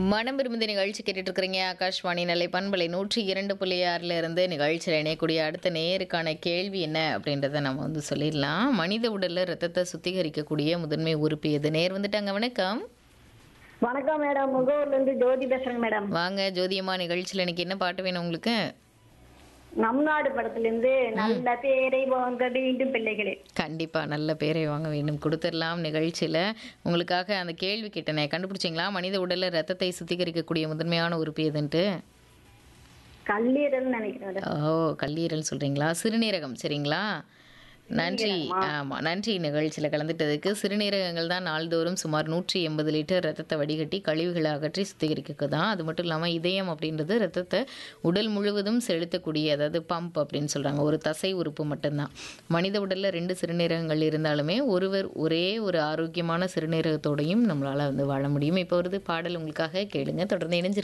மனம் விரும்புத நிகழ்ச்சி கேட்டுட்டு இருக்கிறீங்க ஆகாஷ்வாணி நிலை பண்பலை நூற்றி இரண்டு புள்ளி ஆறுல இருந்து நிகழ்ச்சியில் இணையக்கூடிய அடுத்த நேருக்கான கேள்வி என்ன அப்படின்றத நம்ம வந்து சொல்லிடலாம் மனித உடல்ல ரத்தத்தை சுத்திகரிக்கக்கூடிய முதன்மை உறுப்பு எது நேர் வந்துட்டாங்க வணக்கம் வணக்கம் மேடம் முகவூர்ல இருந்து ஜோதி பேசுறேங்க மேடம் வாங்க ஜோதியம்மா நிகழ்ச்சியில் இன்னைக்கு என்ன பாட்டு வேணும் உங்களுக்கு நம் நாடு படத்துல இருந்து நல்ல பேரை வாங்க வேண்டும் பிள்ளைகளே கண்டிப்பா நல்ல பேரை வாங்க வேண்டும் கொடுத்துடலாம் நிகழ்ச்சியில உங்களுக்காக அந்த கேள்வி கேட்டனே கண்டுபிடிச்சிங்களா மனித உடல்ல ரத்தத்தை சுத்திகரிக்கக்கூடிய முதன்மையான உறுப்பு எதுன்ட்டு கல்லீரல் நினைக்கிறேன் மேடம் ஓ கல்லீரல் சொல்றீங்களா சிறுநீரகம் சரிங்களா நன்றி ஆமா நன்றி நிகழ்ச்சியில் கலந்துட்டதுக்கு சிறுநீரகங்கள் தான் நாள்தோறும் சுமார் நூற்றி எண்பது லிட்டர் ரத்தத்தை வடிகட்டி கழிவுகளை அகற்றி சுத்திகரிக்க தான் அது மட்டும் இல்லாமல் இதயம் அப்படின்றது ரத்தத்தை உடல் முழுவதும் செலுத்தக்கூடிய அதாவது பம்ப் அப்படின்னு சொல்றாங்க ஒரு தசை உறுப்பு மட்டும்தான் மனித உடல்ல ரெண்டு சிறுநீரகங்கள் இருந்தாலுமே ஒருவர் ஒரே ஒரு ஆரோக்கியமான சிறுநீரகத்தோடையும் நம்மளால வந்து வாழ முடியும் இப்போ வருது பாடல் உங்களுக்காக கேளுங்க தொடர்ந்து இணைஞ்சிருங்க